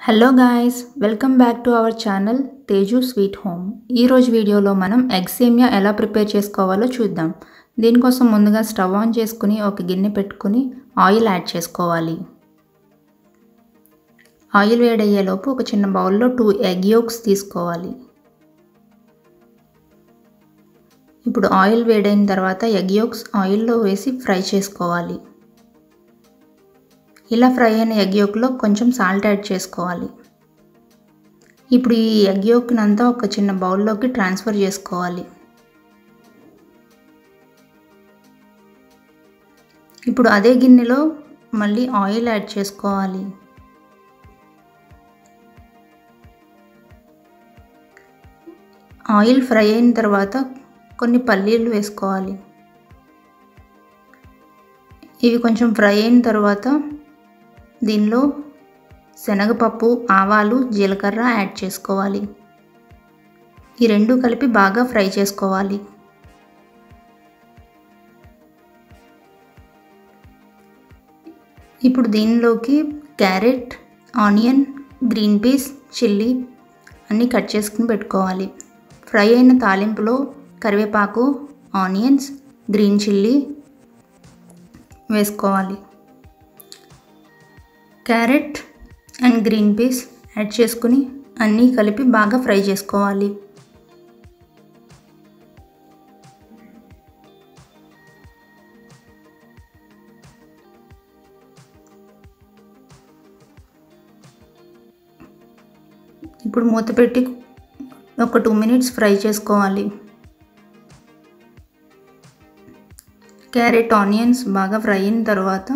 hello guys welcome back to our channel Teju sweet home ఈరోజు వీడియోలో మనం ఎగ్ సేమియా ఎలా ప్రిపేర్ చేసుకోవాలో చూద్దాం దీనికోసం ముందుగా స్టవ్ ఆన్ చేసుకుని ఒక గిన్నె పెట్టుకుని ఆయిల్ యాడ్ చేసుకోవాలి ఆయిల్ వేడయ్యేలోపు ఒక చిన్న బౌల్లో టూ ఎగ్ యోక్స్ తీసుకోవాలి ఇప్పుడు ఆయిల్ వేడైన తర్వాత ఎగ్ యోక్స్ ఆయిల్లో వేసి ఫ్రై చేసుకోవాలి ఇలా ఫ్రై అయిన ఎగ్ యోక్లో కొంచెం సాల్ట్ యాడ్ చేసుకోవాలి ఇప్పుడు ఈ ఎగ్ యోక్ని అంతా ఒక చిన్న బౌల్లోకి ట్రాన్స్ఫర్ చేసుకోవాలి ఇప్పుడు అదే గిన్నెలో మళ్ళీ ఆయిల్ యాడ్ చేసుకోవాలి ఆయిల్ ఫ్రై అయిన తర్వాత కొన్ని పల్లీలు వేసుకోవాలి ఇవి కొంచెం ఫ్రై అయిన తర్వాత దీనిలో శనగపప్పు ఆవాలు జీలకర్ర యాడ్ చేసుకోవాలి ఈ రెండు కలిపి బాగా ఫ్రై చేసుకోవాలి ఇప్పుడు దీనిలోకి carrot onion green peas chilli అన్నీ కట్ చేసుకుని పెట్టుకోవాలి ఫ్రై అయిన తాలింపులో కరివేపాకు ఆనియన్స్ గ్రీన్ చిల్లీ వేసుకోవాలి carrot and green peas add చేసుకుని అన్నీ కలిపి బాగా ఫ్రై చేసుకోవాలి ఇప్పుడు మూత పెట్టి ఒక టూ మినిట్స్ ఫ్రై చేసుకోవాలి క్యారెట్ ఆనియన్స్ బాగా ఫ్రై అయిన తర్వాత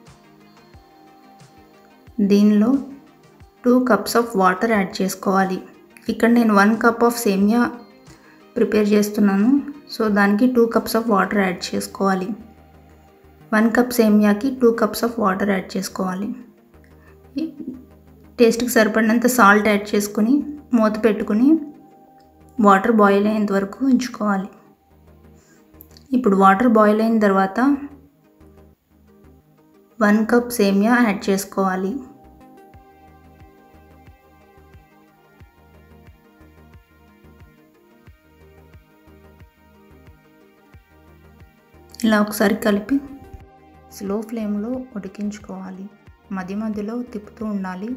దీనిలో two cups of water add చేసుకోవాలి ఇక్కడ నేను వన్ కప్ ఆఫ్ సేమియా ప్రిపేర్ చేస్తున్నాను సో దానికి two cups of water add చేసుకోవాలి వన్ కప్ సేమియాకి two cups of water add చేసుకోవాలి టేస్ట్కి సరిపడినంత సాల్ట్ యాడ్ చేసుకుని మూత పెట్టుకుని వాటర్ బాయిల్ అయ్యేంత వరకు ఉంచుకోవాలి ఇప్పుడు వాటర్ బాయిల్ అయిన తర్వాత వన్ కప్ సేమియా యాడ్ చేసుకోవాలి ఇలా ఒకసారి కలిపి స్లో ఫ్లేమ్లో ఉడికించుకోవాలి మధ్య మధ్యలో తిప్పుతూ ఉండాలి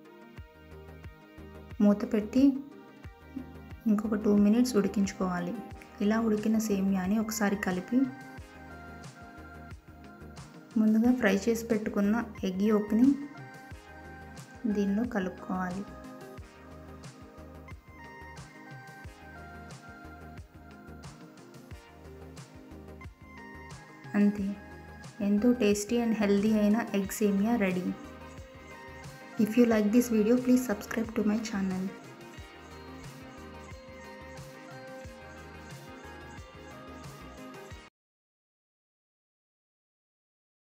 మూత పెట్టి ఇంకొక టూ మినిట్స్ ఉడికించుకోవాలి ఇలా ఉడికిన సేమియాని ఒకసారి కలిపి ముందుగా ఫ్రై చేసి పెట్టుకున్న ఎగ్ యోక్ని దీనిలో కలుపుకోవాలి అంతే ఎంతో టేస్టీ అండ్ హెల్దీ అయిన ఎగ్ సేమియా ready if you like this video please subscribe to my channel